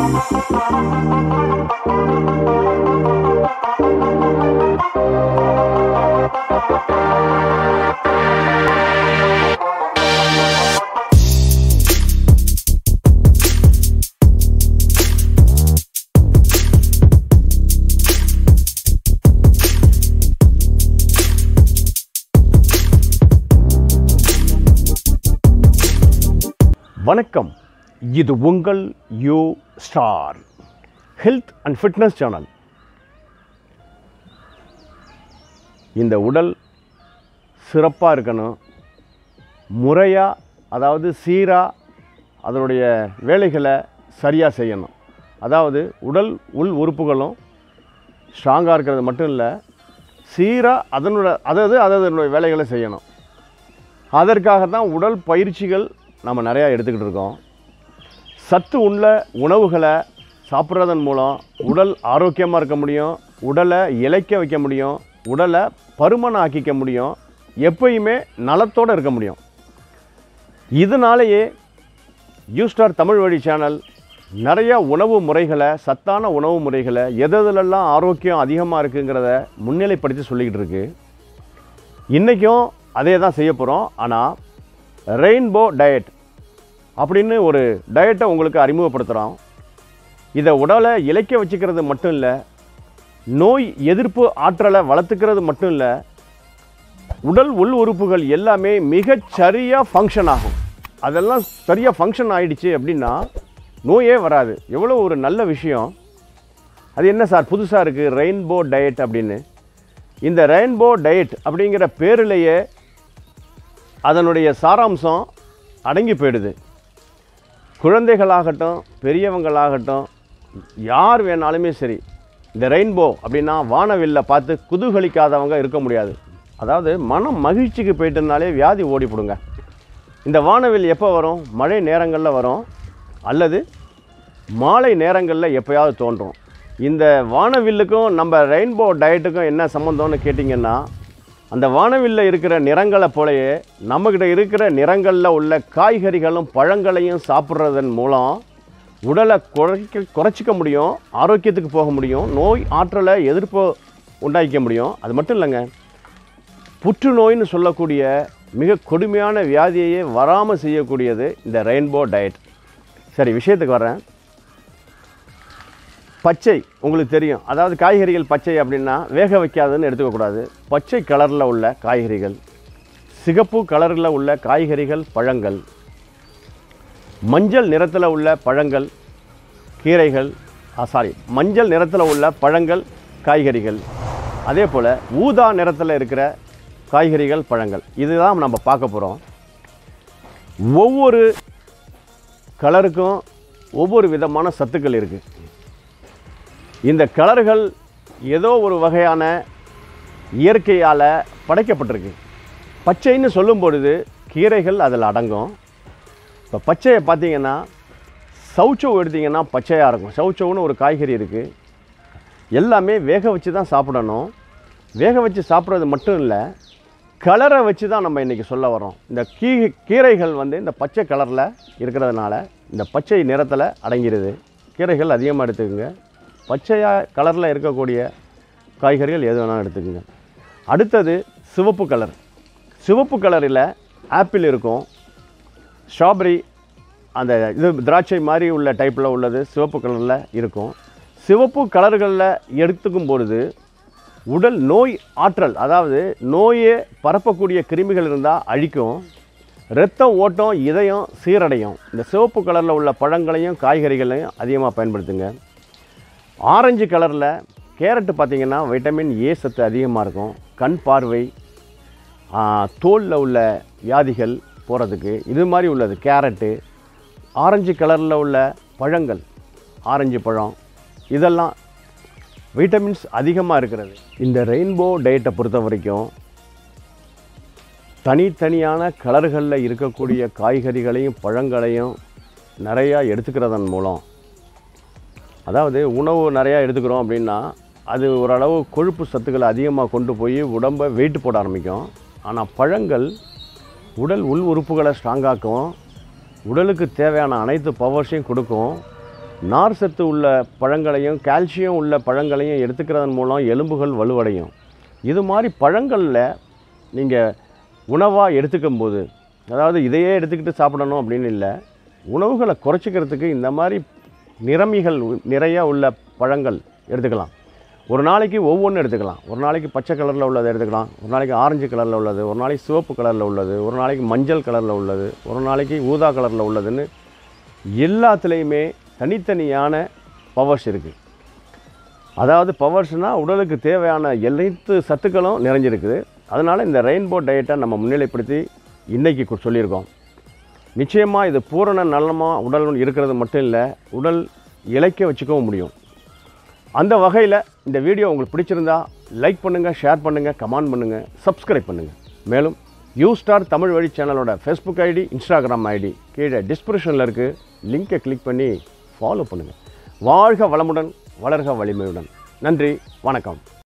வணக்கம் இது உங்கள் U star health and fitness channel இந்த உடல் சிறப்பாக இருக்கணும் முறையாக அதாவது சீராக அதனுடைய வேலைகளை சரியாக செய்யணும் அதாவது உடல் உள் உறுப்புகளும் ஸ்ட்ராங்காக இருக்கிறது மட்டும் இல்லை சீராக அதனோட அதாவது அதனுடைய வேலைகளை செய்யணும் அதற்காக தான் உடல் பயிற்சிகள் நம்ம நிறையா எடுத்துக்கிட்டு இருக்கோம் சத்து உள்ள உணவுகளை சாப்பிட்றதன் மூலம் உடல் ஆரோக்கியமாக இருக்க முடியும் உடலை இளைக்க வைக்க முடியும் உடலை பருமன் ஆக்கிக்க முடியும் எப்பயுமே நலத்தோடு இருக்க முடியும் இதனாலேயே யூஸ்டார் தமிழ் வழி சேனல் நிறைய உணவு முறைகளை சத்தான உணவு முறைகளை எதெல்லாம் ஆரோக்கியம் அதிகமாக இருக்குங்கிறத முன்னிலைப்படுத்தி சொல்லிக்கிட்டு இருக்கு இன்றைக்கும் அதே தான் செய்ய போகிறோம் ஆனால் ரெயின்போ டயட் அப்படின்னு ஒரு டயட்டை உங்களுக்கு அறிமுகப்படுத்துகிறோம் இதை உடலை இளைக்க வச்சுக்கிறது மட்டும் இல்லை நோய் எதிர்ப்பு ஆற்றலை வளர்த்துக்கிறது மட்டும் இல்லை உடல் உள் உறுப்புகள் எல்லாமே மிகச் சரியாக ஃபங்க்ஷன் ஆகும் அதெல்லாம் சரியாக ஃபங்க்ஷன் ஆயிடுச்சு அப்படின்னா நோயே வராது எவ்வளோ ஒரு நல்ல விஷயம் அது என்ன சார் புதுசாக இருக்குது ரெயின்போ டயட் அப்படின்னு இந்த ரெயின்போ டயட் அப்படிங்கிற பேரிலேயே அதனுடைய சாராம்சம் அடங்கி போயிடுது குழந்தைகளாகட்டும் பெரியவங்களாகட்டும் யார் வேணாலுமே சரி இந்த ரெயின்போ அப்படின்னா வானவில்லை பார்த்து குதூகலிக்காதவங்க இருக்க முடியாது அதாவது மனம் மகிழ்ச்சிக்கு போயிட்டுனாலே வியாதி ஓடிப்படுங்க இந்த வானவில் எப்போ வரும் மழை நேரங்களில் வரும் அல்லது மாலை நேரங்களில் எப்போயாவது தோன்றும் இந்த வானவில்லுக்கும் நம்ம ரெயின்போ டயட்டுக்கும் என்ன சம்மந்தம்னு கேட்டிங்கன்னா அந்த வானவில்ல இருக்கிற நிறங்களை போலயே நம்மக்கிட்ட இருக்கிற நிறங்களில் உள்ள காய்கறிகளும் பழங்களையும் சாப்பிட்றதன் மூலம் உடலை குறைக்க குறைச்சிக்க முடியும் ஆரோக்கியத்துக்கு போக முடியும் நோய் ஆற்றலை எதிர்ப்பு உண்டாக்கிக்க முடியும் அது மட்டும் இல்லைங்க புற்றுநோய்னு சொல்லக்கூடிய மிக கொடுமையான வியாதியையே வராமல் செய்யக்கூடியது இந்த ரெயின்போ டயட் சரி விஷயத்துக்கு வரேன் பச்சை உங்களுக்கு தெரியும் அதாவது காய்கறிகள் பச்சை அப்படின்னா வேக வைக்காதுன்னு எடுத்துக்கக்கூடாது பச்சை கலரில் உள்ள காய்கறிகள் சிகப்பு கலரில் உள்ள காய்கறிகள் பழங்கள் மஞ்சள் நிறத்தில் உள்ள பழங்கள் கீரைகள் சாரி மஞ்சள் நிறத்தில் உள்ள பழங்கள் காய்கறிகள் அதே போல் ஊதா நிறத்தில் இருக்கிற காய்கறிகள் பழங்கள் இதுதான் நம்ம பார்க்க போகிறோம் ஒவ்வொரு கலருக்கும் ஒவ்வொரு விதமான சத்துக்கள் இருக்குது இந்த கலர்கள் ஏதோ ஒரு வகையான இயற்கையால் படைக்கப்பட்டிருக்கு பச்சைன்னு சொல்லும் பொழுது கீரைகள் அதில் அடங்கும் இப்போ பச்சையை பார்த்தீங்கன்னா சவுச்சவு எடுத்தீங்கன்னா பச்சையாக இருக்கும் சவுச்சவுன்னு ஒரு காய்கறி இருக்குது எல்லாமே வேக வச்சு தான் சாப்பிடணும் வேக வச்சு சாப்பிட்றது மட்டும் இல்லை கலரை வச்சு தான் நம்ம இன்றைக்கி சொல்ல வரோம் இந்த கீ கீரைகள் வந்து இந்த பச்சை கலரில் இருக்கிறதுனால இந்த பச்சை நிறத்தில் அடங்கிடுது கீரைகள் அதிகமாக எடுத்துக்கோங்க பச்சையாக கலரில் இருக்கக்கூடிய காய்கறிகள் எது வேணாலும் எடுத்துக்கோங்க அடுத்தது சிவப்பு கலர் சிவப்பு கலரில் ஆப்பிள் இருக்கும் ஸ்ட்ராபெரி அந்த இது திராட்சை மாதிரி உள்ள டைப்பில் உள்ளது சிவப்பு கலரில் இருக்கும் சிவப்பு கலர்களில் எடுத்துக்கும் பொழுது உடல் நோய் ஆற்றல் அதாவது நோயை பரப்பக்கூடிய கிருமிகள் இருந்தால் அழிக்கும் இரத்தம் ஓட்டம் இதயம் சீரடையும் இந்த சிவப்பு கலரில் உள்ள பழங்களையும் காய்கறிகளையும் அதிகமாக பயன்படுத்துங்க ஆரஞ்சு கலரில் கேரட்டு பார்த்திங்கன்னா வைட்டமின் ஏ சத்து அதிகமாக இருக்கும் கண் பார்வை தோலில் உள்ள வியாதிகள் போகிறதுக்கு இது மாதிரி உள்ளது கேரட்டு ஆரஞ்சு கலரில் உள்ள பழங்கள் ஆரஞ்சு பழம் இதெல்லாம் வைட்டமின்ஸ் அதிகமாக இருக்கிறது இந்த ரெயின்போ டயட்டை பொறுத்த வரைக்கும் தனித்தனியான கலர்களில் இருக்கக்கூடிய காய்கறிகளையும் பழங்களையும் நிறையா எடுத்துக்கிறதன் மூலம் அதாவது உணவு நிறையா எடுத்துக்கிறோம் அப்படின்னா அது ஓரளவு கொழுப்பு சத்துக்களை அதிகமாக கொண்டு போய் உடம்பை வெயிட் போட ஆரம்பிக்கும் ஆனால் பழங்கள் உடல் உள் உறுப்புகளை ஸ்ட்ராங்காக்கும் உடலுக்கு தேவையான அனைத்து பவர்ஸையும் கொடுக்கும் நார் சத்து உள்ள பழங்களையும் கால்சியம் உள்ள பழங்களையும் எடுத்துக்கிறதன் மூலம் எலும்புகள் வலுவடையும் இது மாதிரி பழங்களில் நீங்கள் உணவாக எடுத்துக்கும் போது அதாவது இதையே எடுத்துக்கிட்டு சாப்பிடணும் அப்படின்னு இல்லை உணவுகளை குறைச்சிக்கிறதுக்கு இந்த மாதிரி நிறமிகள் உ- நிறைய உள்ள பழங்கள் எடுத்துக்கலாம் ஒரு நாளைக்கு ஒவ்வொன்று எடுத்துக்கலாம் ஒரு நாளைக்கு பச்சை கலரில் உள்ளதை எடுத்துக்கலாம் ஒரு நாளைக்கு ஆரஞ்சு கலரில் உள்ளது ஒரு நாளைக்கு சிவப்பு கலரில் உள்ளது ஒரு நாளைக்கு மஞ்சள் கலரில் உள்ளது ஒரு நாளைக்கு ஊதா கலரில் உள்ளதுன்னு எல்லாத்துலேயுமே தனித்தனியான பவர்ஸ் இருக்குது அதாவது பவர்ஸ்னால் உடலுக்கு தேவையான அனைத்து சத்துக்களும் நிறைஞ்சிருக்குது அதனால் இந்த ரெயின்போ டயட்டை நம்ம முன்னிலைப்படுத்தி இன்றைக்கி கு- சொல்லியிருக்கோம் நிச்சயமாக இது பூரண நலமாக உடல் இருக்கிறது மட்டும் இல்லை உடல் இளைக்க வச்சுக்கவும் முடியும் அந்த வகையில் இந்த வீடியோ உங்களுக்கு பிடிச்சிருந்தா லைக் பண்ணுங்கள் ஷேர் பண்ணுங்கள் கமெண்ட் பண்ணுங்கள் சப்ஸ்கிரைப் பண்ணுங்கள் மேலும் யூ ஸ்டார் தமிழ் வழி சேனலோட ஃபேஸ்புக் ஐடி இன்ஸ்டாகிராம் ஐடி கீழே டிஸ்கிரிப்ஷனில் இருக்குது லிங்கை கிளிக் பண்ணி ஃபாலோ பண்ணுங்கள் வாழ்க வளமுடன் வளர்க வலிமையுடன் நன்றி வணக்கம்